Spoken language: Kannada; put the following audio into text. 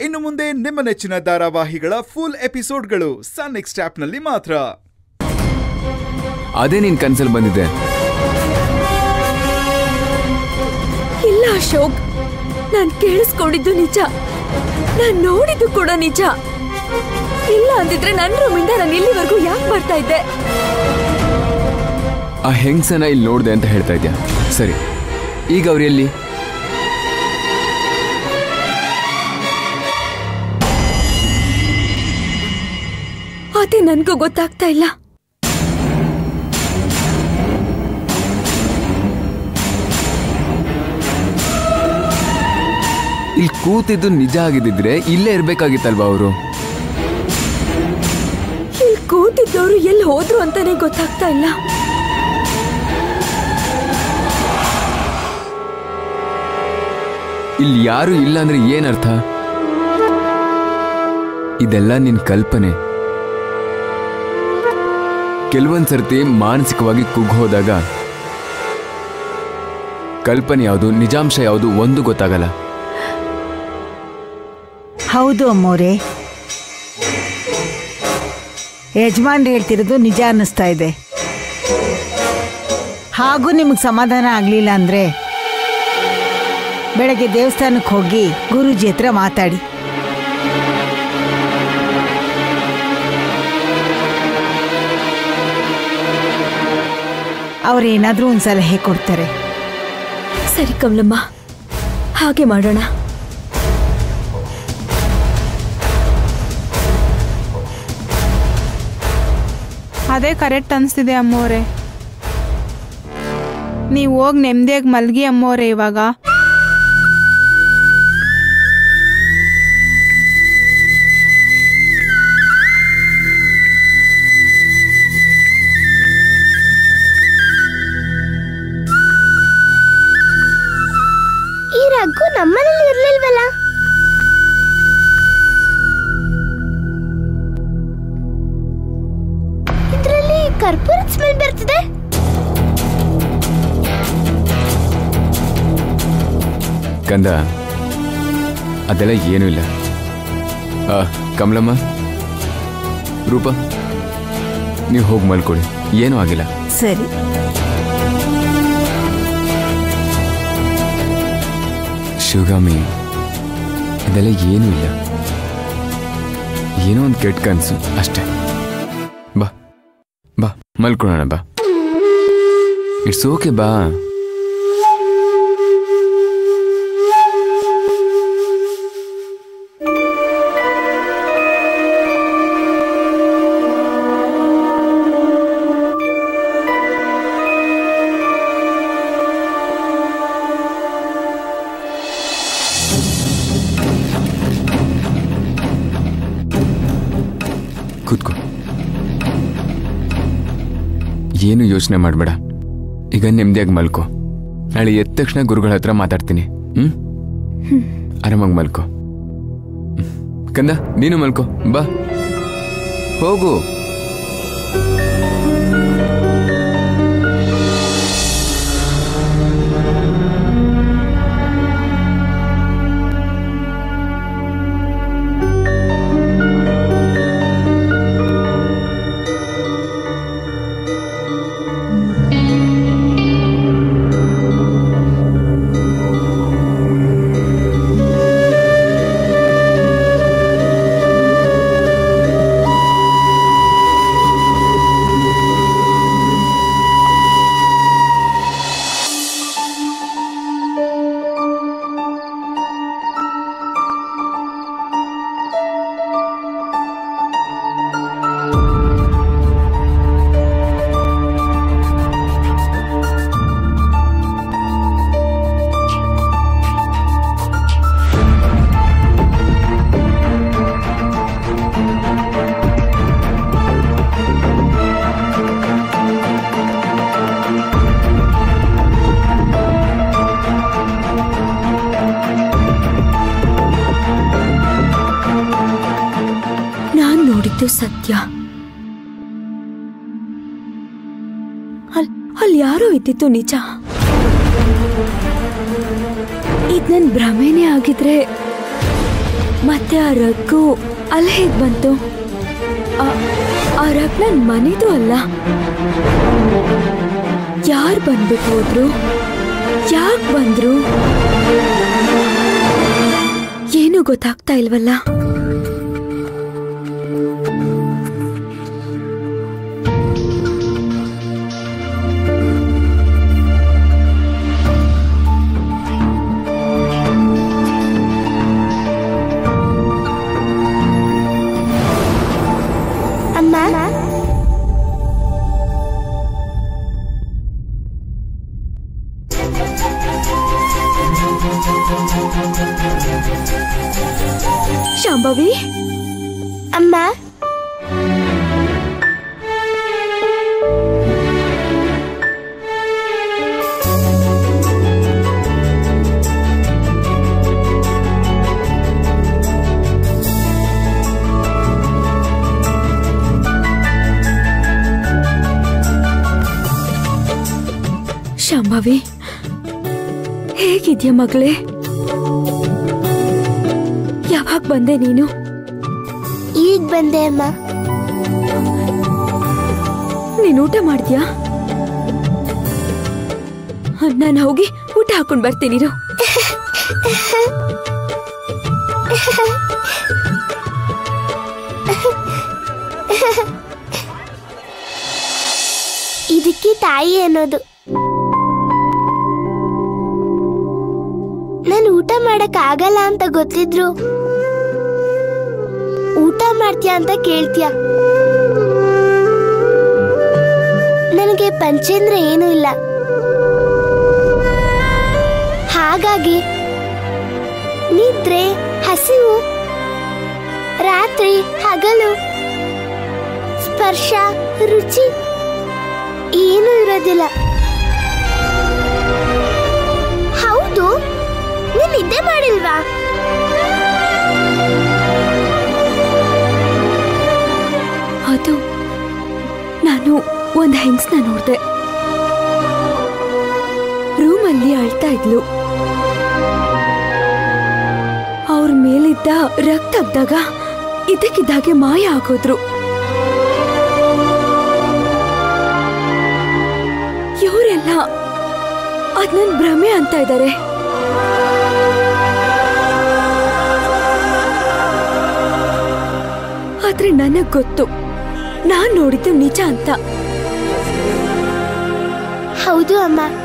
ಇನ್ನು ಮುಂದೆ ನಿಮ್ಮ ನೆಚ್ಚಿನ ಧಾರಾವಾಹಿಗಳ ಫುಲ್ ಎಪಿಸೋಡ್ಗಳು ಸನ್ ನೆಕ್ಸ್ಟ್ ಆಪ್ನಲ್ಲಿ ಮಾತ್ರ ಅದೇ ನಿನ್ ಕನ್ಸಲ್ಲಿ ಬಂದಿದೆ ಇಲ್ಲ ಅಶೋಕ್ ನಾನ್ ಕೇಳಿಸ್ಕೊಂಡಿದ್ದು ನಿಜ ನಾನ್ ನೋಡಿದ್ದು ಕೂಡ ನಿಜ ಇಲ್ಲ ಅಂದಿದ್ರೆ ನನ್ನ ರೂಮಿಂದ ನಾನು ಇಲ್ಲಿವರೆಗೂ ಯಾಕೆ ಬರ್ತಾ ಇದ್ದೆ ಆ ಹೆಂಗ್ಸನ ಇಲ್ಲಿ ನೋಡ್ದೆ ಅಂತ ಹೇಳ್ತಾ ಇದ್ಯಾ ಸರಿ ಈಗ ಅವ್ರು ಎಲ್ಲಿ ಅದೇ ನನ್ಗೂ ಗೊತ್ತಾಗ್ತಾ ಇಲ್ಲ ಇಲ್ಲಿ ಕೂತಿದ್ದು ನಿಜ ಆಗಿದ್ದಿದ್ರೆ ಇಲ್ಲೇ ಇರ್ಬೇಕಾಗಿತ್ತಲ್ವಾ ಅವರು ಇಲ್ಲಿ ಕೂತಿದ್ದವ್ರು ಎಲ್ಲಿ ಹೋದ್ರು ಅಂತಾನೆ ಗೊತ್ತಾಗ್ತಾ ಇಲ್ಲ ಇಲ್ಲಿ ಯಾರು ಇಲ್ಲ ಅಂದ್ರೆ ಏನರ್ಥ ಇದೆಲ್ಲ ನಿನ್ ಕಲ್ಪನೆ ಕೆಲವೊಂದ್ ಸರ್ತಿ ಮಾನಸಿಕವಾಗಿ ಕುಗ್ಗ್ ಹೋದಾಗ ಕಲ್ಪನೆ ಯಾವುದು ನಿಜಾಂಶ ಯಾವುದು ಒಂದು ಗೊತ್ತಾಗಲ್ಲ ಹೌದು ಅಮ್ಮೋರೆ ಯಜಮಾನ್ರು ಹೇಳ್ತಿರೋದು ನಿಜ ಅನ್ನಿಸ್ತಾ ಇದೆ ಹಾಗೂ ನಿಮಗೆ ಸಮಾಧಾನ ಆಗಲಿಲ್ಲ ಅಂದರೆ ಬೆಳಗ್ಗೆ ದೇವಸ್ಥಾನಕ್ಕೆ ಹೋಗಿ ಗುರೂಜಿ ಹತ್ರ ಮಾತಾಡಿ ಅವರೇನಾದರೂ ಒಂದು ಸಲಹೆ ಕೊಡ್ತಾರೆ ಸರಿ ಕಮಲಮ್ಮ ಹಾಗೆ ಮಾಡೋಣ ಅದೇ ಕರೆಕ್ಟ್ ಅನಿಸ್ತಿದೆ ಅಮ್ಮೋರೆ ನೀವು ಹೋಗಿ ನೆಮ್ಮದಿಯಾಗಿ ಮಲ್ಗಿ ಅಮ್ಮೋರೆ ಇವಾಗ ಈ ರಗ್ಗು ನಮ್ಮನೇಲಿ ಇರ್ಲಿಲ್ವಲ್ಲ ಇದ್ರಲ್ಲಿ ಕರ್ಪೂರದ ಸ್ಮೆಲ್ ಬರ್ತಿದೆ ಕಂದ ಅದೆಲ್ಲ ಏನೂ ಇಲ್ಲ ಆ, ಕಮಲಮ್ಮ ರೂಪ ನೀವು ಹೋಗಿ ಮಲ್ಕೊಳ್ಳಿ ಏನೂ ಆಗಿಲ್ಲ ಸರಿ ಶಿವಗಾಮಿ ಇದೆಲ್ಲ ಏನೂ ಇಲ್ಲ ಏನೋ ಒಂದು ಕೆಟ್ಟ ಕನಸು ಅಷ್ಟೇ ಬಾ ಬಾ ಮಲ್ಕೊಳ್ಳೋಣ ಬಾ ಇಟ್ಸ್ ಓಕೆ ಬಾ ಕೂತ್ಕೋ ಏನು ಯೋಚನೆ ಮಾಡಬೇಡ ಈಗ ನೆಮ್ಮದಿಯಾಗಿ ಮಲ್ಕೋ ನಾಳೆ ಎದ್ದ ತಕ್ಷಣ ಗುರುಗಳ ಹತ್ರ ಮಾತಾಡ್ತೀನಿ ಹ್ಮ್ ಆರಾಮಾಗಿ ಮಲ್ಕೋ ಹ್ಮ್. ಕಂದ ನೀನು ಮಲ್ಕೋ ಬಾ ಹೋಗು ನಾನ್ ನೋಡಿದ್ದು ಸತ್ಯ ಅಲ್ ಅಲ್ಲಿ ಯಾರೋ ಇದ್ದಿದ್ದು ನಿಜ ಇದ್ ನನ್ ಭ್ರಮೆನೇ ಆಗಿದ್ರೆ ಮತ್ತೆ ಆ ರಗ್ಗು ಅಲ್ಲಿ ಹೇಗ್ ಬಂತು ಆ- ಆ ರಗ್ ನನ್ ಮನೆದು ಅಲ್ಲ ಯಾರ್ ಬಂದ್ಬಿಟ್ಟು ಹೋದ್ರು ಯಾಕ್ ಬಂದ್ರು ಏನು ಗೊತ್ತಾಗ್ತಾ ಇಲ್ವಲ್ಲ ಅಮ್ಮ ಶಾಂಭವಿ ಅಮ್ಮ ಶಾಂಭವಿ ಹೇಗಿದ್ಯಾ ಮಗಳೇ ಯಾವಾಗ ಬಂದೆ ನೀನು ಈಗ ಬಂದೆ ಅಮ್ಮ ನೀನ್ ಊಟ ಮಾಡ್ದ್ಯಾ ನಾನು ಹೋಗಿ ಊಟ ಹಾಕೊಂಡ್ ಬರ್ತೀನಿ ಇರು. ಇದಕ್ಕೆ ತಾಯಿ ಅನ್ನೋದು ನಾನು ಊಟ ಮಾಡಕ್ ಆಗಲ್ಲ ಅಂತ ಗೊತ್ತಿದ್ರು ಊಟ ಮಾಡ್ತೀಯ ಅಂತ ಕೇಳ್ತೀಯ ನನಗೆ ಪಂಚೇಂದ್ರ ಏನೂ ಇಲ್ಲ ಹಾಗಾಗಿ ನಿದ್ರೆ ಹಸಿವು ರಾತ್ರಿ ಹಗಲು ಸ್ಪರ್ಶ ರುಚಿ ಏನೂ ಇರೋದಿಲ್ಲ ಹೌದು ನೀನ್ ನಿದ್ದೆ ಮಾಡಿಲ್ವಾ ಅದು ನಾನು ಒಂದ್ ಹೆಂಗ್ಸ್ನ ನೋಡ್ದೆ ರೂಮಲ್ಲಿ ಅಳ್ತಾ ಇದ್ಲು ಅವ್ರ ಮೇಲಿದ್ದ ರಕ್ತ ತೆಗ್ದಾಗ ಇದಕ್ಕಿದ್ದಾಗೆ ಮಾಯ ಆಗೋದ್ರು ಇವರೆಲ್ಲ ಅದ್ ನನ್ ಭ್ರಮೆ ಅಂತ ಇದ್ದಾರೆ ಆದ್ರೆ ನನಗ್ ಗೊತ್ತು ನಾನ್ ನೋಡಿದ್ದು ನಿಜ ಅಂತ ಹೌದು ಅಮ್ಮ